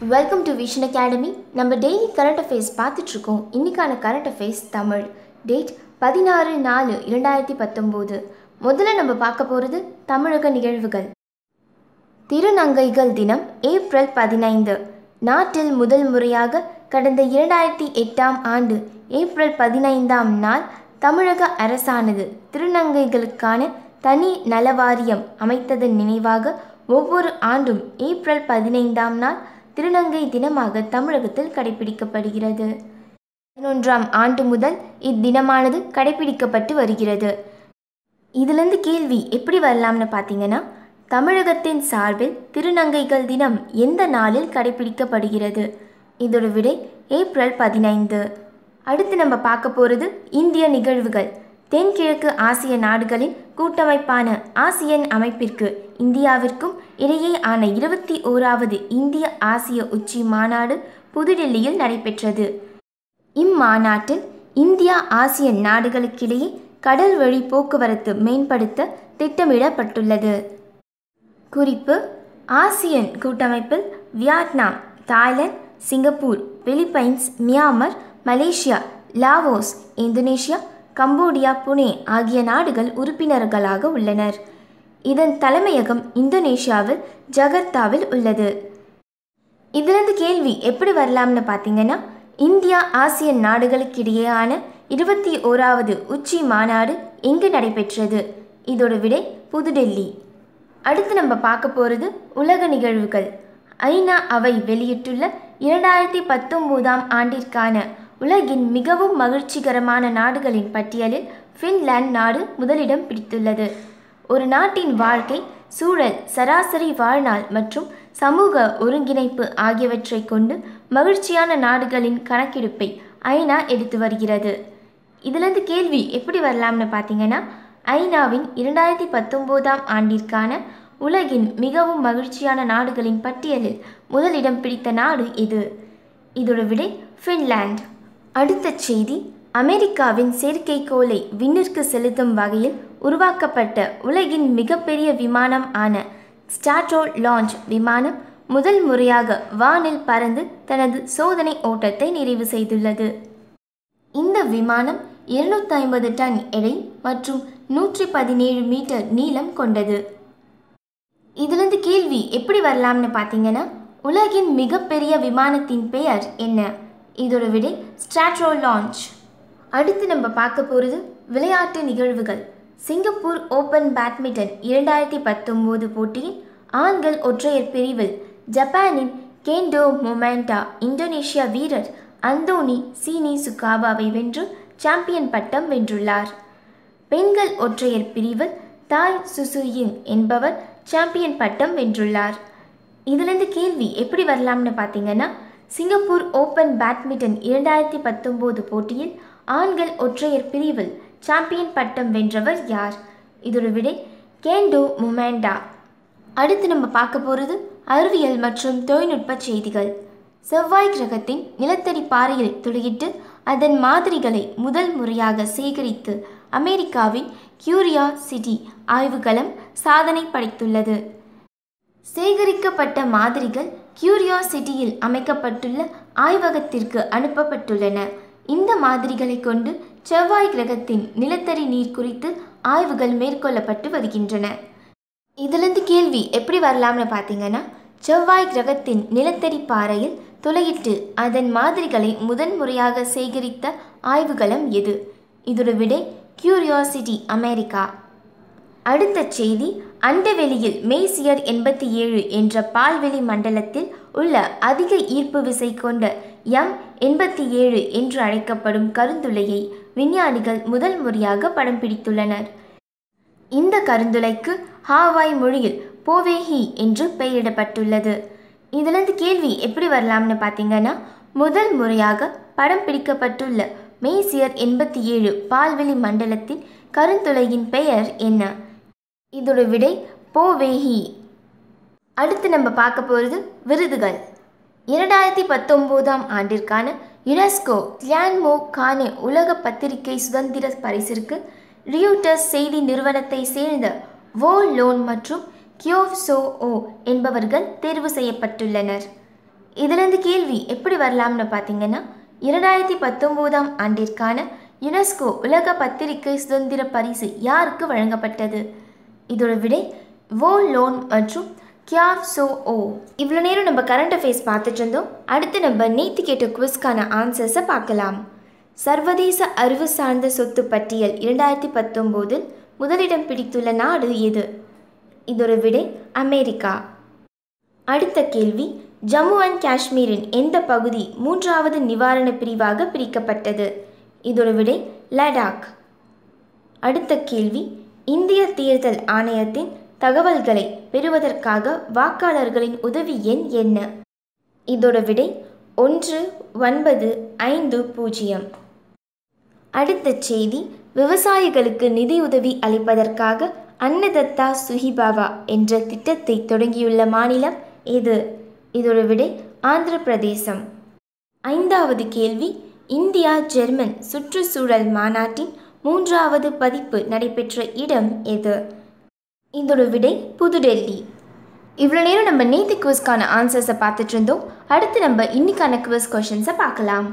Welcome to Vision academy நம்ம daily current affairs பார்த்துட்ருக்கோம் இன்றைக்கான கரண்ட் அஃபேர்ஸ் தமிழ் டேட் பதினாறு நாலு இரண்டாயிரத்தி பத்தொம்போது முதல்ல நம்ம பார்க்க போகிறது தமிழக நிகழ்வுகள் திருநங்கைகள் தினம் ஏப்ரல் பதினைந்து நாட்டில் முதல் முறையாக கடந்த இரண்டாயிரத்தி எட்டாம் ஆண்டு ஏப்ரல் பதினைந்தாம் நாள் தமிழக அரசானது திருநங்கைகளுக்கான தனி நலவாரியம் அமைத்ததன் நினைவாக ஒவ்வொரு ஆண்டும் ஏப்ரல் பதினைந்தாம் நாள் திருநங்கை தினமாக தமிழகத்தில் கடைபிடிக்கப்படுகிறது பதினொன்றாம் ஆண்டு முதல் இத்தினமானது கடைபிடிக்கப்பட்டு வருகிறது இதுலேருந்து கேள்வி எப்படி வரலாம்னு பார்த்தீங்கன்னா தமிழகத்தின் சார்பில் திருநங்கைகள் தினம் எந்த நாளில் கடைபிடிக்கப்படுகிறது இதோட விடை ஏப்ரல் பதினைந்து அடுத்து நம்ம பார்க்க போகிறது இந்திய நிகழ்வுகள் தென்கிழக்கு ஆசிய நாடுகளின் கூட்டமைப்பான ஆசியன் அமைப்பிற்கு இந்தியாவிற்கும் இடையே ஆன இருபத்தி ஓராவது இந்திய ஆசிய உச்சி மாநாடு புதுடெல்லியில் நடைபெற்றது இம்மாநாட்டில் இந்தியா ஆசியன் நாடுகளுக்கிடையே கடல் வழி போக்குவரத்து மேம்படுத்த திட்டமிடப்பட்டுள்ளது குறிப்பு ஆசியன் கூட்டமைப்பில் Vietnam Thailand Singapore Philippines Myanmar Malaysia Laos Indonesia Cambodia Brunei ஆகிய நாடுகள் உறுப்பினர்களாக உள்ளனர் இதன் தலைமையகம் இந்தோனேஷியாவில் ஜகர்த்தாவில் உள்ளது இதிலிருந்து கேள்வி எப்படி வரலாம்னு பார்த்தீங்கன்னா இந்தியா ஆசியன் நாடுகளுக்கிடையேயான இருபத்தி ஓராவது உச்சி மாநாடு எங்கு நடைபெற்றது இதோட விடை புதுடெல்லி அடுத்து நம்ம பார்க்க போகிறது உலக நிகழ்வுகள் ஐநா அவை வெளியிட்டுள்ள இரண்டாயிரத்தி பத்தொம்போதாம் ஆண்டிற்கான உலகின் மிகவும் மகிழ்ச்சிகரமான நாடுகளின் பட்டியலில் ஃபின்லாந்து நாடு முதலிடம் பிடித்துள்ளது ஒரு நாட்டின் வாழ்க்கை சூழல் சராசரி வாழ்நாள் மற்றும் சமூக ஒருங்கிணைப்பு ஆகியவற்றை கொண்டு மகிழ்ச்சியான நாடுகளின் கணக்கெடுப்பை ஐநா எடுத்து வருகிறது இதிலிருந்து கேள்வி எப்படி வரலாம்னு பார்த்தீங்கன்னா ஐநாவின் இரண்டாயிரத்தி பத்தொம்போதாம் ஆண்டிற்கான உலகின் மிகவும் மகிழ்ச்சியான நாடுகளின் பட்டியலில் முதலிடம் பிடித்த நாடு இது இதோட விடை ஃபின்லாந்து அடுத்த செய்தி அமெரிக்காவின் செயற்கைக்கோளை விண்ணிற்கு செலுத்தும் வகையில் உருவாக்கப்பட்ட உலகின் மிகப்பெரிய விமானம் ஆன ஸ்டாட்ரோ லான்ச் விமானம் முதல் முறையாக வானில் பறந்து தனது சோதனை ஓட்டத்தை நிறைவு செய்துள்ளது இந்த விமானம் இருநூத்தி ஐம்பது டன் எடை மற்றும் நூற்றி பதினேழு மீட்டர் நீளம் கொண்டது இதிலிருந்து கேள்வி எப்படி வரலாம்னு பார்த்தீங்கன்னா உலகின் மிகப்பெரிய விமானத்தின் பெயர் என்ன இதோட விடை ஸ்ட்ராட்ரோ லான்ச் அடுத்து நம்ம பார்க்க போகிறது விளையாட்டு நிகழ்வுகள் சிங்கப்பூர் ஓபன் பேட்மிண்டன் இரண்டாயிரத்தி பத்தொம்போது போட்டியின் ஆண்கள் ஒற்றையர் பிரிவில் ஜப்பானின் கேண்டோ மொமெண்டா இந்தோனேஷியா வீரர் அந்தோனி சீனி சுகாபாவை வென்று சாம்பியன் பட்டம் வென்றுள்ளார் பெண்கள் ஒற்றையர் பிரிவில் தாய் சுசுயின் என்பவர் சாம்பியன் பட்டம் வென்றுள்ளார் இதிலிருந்து கேள்வி எப்படி வரலாம்னு பார்த்தீங்கன்னா சிங்கப்பூர் ஓபன் பேட்மிண்டன் இரண்டாயிரத்தி பத்தொம்போது போட்டியில் ஆண்கள் ஒற்றையர் பிரிவில் சாம்பியன் பட்டம் வென்றவர் யார் இதோட விடை கேண்டோ முமேண்டா அடுத்து நம்ம பார்க்க போகிறது அறிவியல் மற்றும் தொழில்நுட்ப செய்திகள் செவ்வாய் கிரகத்தின் நிலத்தடி பாறையில் துளையிட்டு அதன் மாதிரிகளை முதல் முறையாக சேகரித்து அமெரிக்காவின் கியூரியா சிட்டி ஆய்வுகளம் சாதனை படைத்துள்ளது சேகரிக்கப்பட்ட மாதிரிகள் கியூரியாசிட்டியில் அமைக்கப்பட்டுள்ள ஆய்வகத்திற்கு அனுப்பப்பட்டுள்ளன இந்த மாதிரிகளை கொண்டு செவ்வாய் கிரகத்தின் நிலத்தடி நீர் குறித்து ஆய்வுகள் மேற்கொள்ளப்பட்டு வருகின்றன இதிலிருந்து கேள்வி எப்படி வரலாம்னு பார்த்தீங்கன்னா செவ்வாய் கிரகத்தின் நிலத்தடி பாறையில் துளையிட்டு அதன் மாதிரிகளை முதன்முறையாக சேகரித்த ஆய்வுகளம் எது இதோட விடை கியூரியாசிட்டி அமெரிக்கா அடுத்த செய்தி அண்டவெளியில் மேசியர் எண்பத்தி ஏழு என்ற பால்வெளி மண்டலத்தில் உள்ள அதிக ஈர்ப்பு விசை கொண்ட எம் எண்பத்தி ஏழு என்று அழைக்கப்படும் கருந்துளையை விஞ்ஞானிகள் முதல் முறையாக படம் பிடித்துள்ளனர் இந்த கருந்துளைக்கு ஹாவாய் மொழியில் போவேஹி என்று பெயரிடப்பட்டுள்ளது இதிலிருந்து கேள்வி எப்படி வரலாம்னு பார்த்தீங்கன்னா முதல் முறையாக படம் பிடிக்கப்பட்டுள்ள மேசியர் எண்பத்தி ஏழு பால்வெளி மண்டலத்தின் கருந்துளையின் பெயர் என்ன இதோட விடை போவேஹி அடுத்து நம்ம பார்க்க போகிறது விருதுகள் இரண்டாயிரத்தி பத்தொம்போதாம் ஆண்டிற்கான யுனெஸ்கோ கிளான்மோ கானே உலக பத்திரிகை சுதந்திர பரிசிற்கு ரியூட்டர்ஸ் செய்தி நிறுவனத்தை சேர்ந்த வோ லோன் மற்றும் கியோவ் சோ ஓ என்பவர்கள் தேர்வு செய்யப்பட்டுள்ளனர் இதிலிருந்து கேள்வி எப்படி வரலாம்னு பார்த்தீங்கன்னா இரண்டாயிரத்தி பத்தொம்போதாம் ஆண்டிற்கான யுனெஸ்கோ உலக பத்திரிகை சுதந்திர பரிசு யாருக்கு வழங்கப்பட்டது இதோட விடை வோ லோன் மற்றும் கியாவ் சோ ஓ இவ்வளோ நேரம் நம்ம கரண்ட் அஃபேர்ஸ் பார்த்துட்டு இருந்தோம் அடுத்து நம்ம நேற்று கேட்ட குவிஸ்க்கான ஆன்சர்ஸை பார்க்கலாம் சர்வதேச அறிவு சார்ந்த சொத்து பட்டியல் இரண்டாயிரத்தி பத்தொம்போதில் முதலிடம் பிடித்துள்ள நாடு எது இதோட விடை அமெரிக்கா அடுத்த கேள்வி ஜம்மு அண்ட் காஷ்மீரின் எந்த பகுதி மூன்றாவது நிவாரண பிரிவாக பிரிக்கப்பட்டது இதோட விடை லடாக் அடுத்த கேள்வி இந்திய தேர்தல் ஆணையத்தின் தகவல்களை பெறுவதற்காக வாக்காளர்களின் உதவி எண் என்ன இதோட விடை ஒன்று ஒன்பது ஐந்து பூஜ்ஜியம் அடுத்த செய்தி விவசாயிகளுக்கு நிதியுதவி அளிப்பதற்காக அன்னதத்தா சுஹிபாவா என்ற திட்டத்தை தொடங்கியுள்ள மாநிலம் எது இதோட விடை ஆந்திர பிரதேசம் ஐந்தாவது கேள்வி இந்தியா ஜெர்மன் சுற்றுச்சூழல் மாநாட்டின் மூன்றாவது பதிப்பு நடைபெற்ற இடம் எது இதோட விடை புதுடெல்லி இவ்வளோ நேரம் நம்ம நேற்று குவிஸ்க்கான ஆன்சர்ஸை பார்த்துட்டு இருந்தோம் அடுத்து நம்ம இன்னைக்கான குவிஸ் கொஷின்ஸை பார்க்கலாம்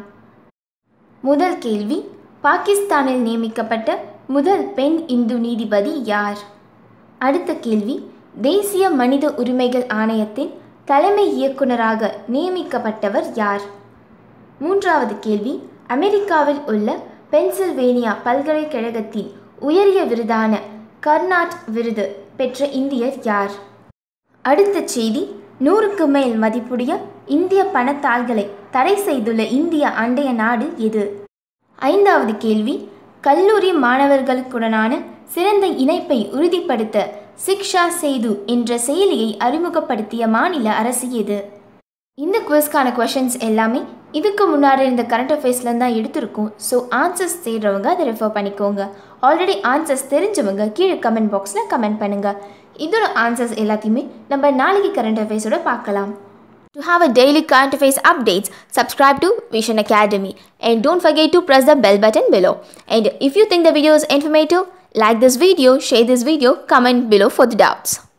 முதல் கேள்வி பாகிஸ்தானில் நியமிக்கப்பட்ட முதல் பெண் இந்து நீதிபதி யார் அடுத்த கேள்வி தேசிய மனித உரிமைகள் ஆணையத்தின் தலைமை இயக்குனராக நியமிக்கப்பட்டவர் யார் மூன்றாவது கேள்வி அமெரிக்காவில் உள்ள பென்சில்வேனியா பல்கலைக்கழகத்தின் உயரிய விருதான கர்நாட் விருது பெற்ற இந்தியர் யார் அடுத்த செய்தி நூறுக்கு மேல் மதிப்புடைய இந்திய பணத்தாள்களை தடை செய்துள்ள இந்திய அண்டைய நாடு எது ஐந்தாவது கேள்வி கல்லூரி மாணவர்களுக்குடனான சிறந்த இணைப்பை உறுதிப்படுத்த சிக்ஷா சேது என்ற செயலியை அறிமுகப்படுத்திய மாநில அரசு எது இந்த குவிஸ்க்கான கொஷின்ஸ் எல்லாமே இதுக்கு முன்னாடி இருந்த கரண்ட் அஃபேர்ஸ்லேருந்து தான் எடுத்திருக்கோம் ஸோ ஆன்சர்ஸ் தேடுறவங்க அதை ரெஃபர் பண்ணிக்கோங்க ஆல்ரெடி ஆன்சர்ஸ் தெரிஞ்சவங்க கீழே கமெண்ட் பாக்ஸில் கமெண்ட் பண்ணுங்கள் இதோட ஆன்சர்ஸ் எல்லாத்தையுமே நம்ம நாளைக்கு கரண்ட் அஃபேர்ஸோட பார்க்கலாம் To have a daily current affairs updates, subscribe to Vision Academy and don't forget to press the bell button below. And if you think the video is informative, like this video, share this video, comment below for the doubts.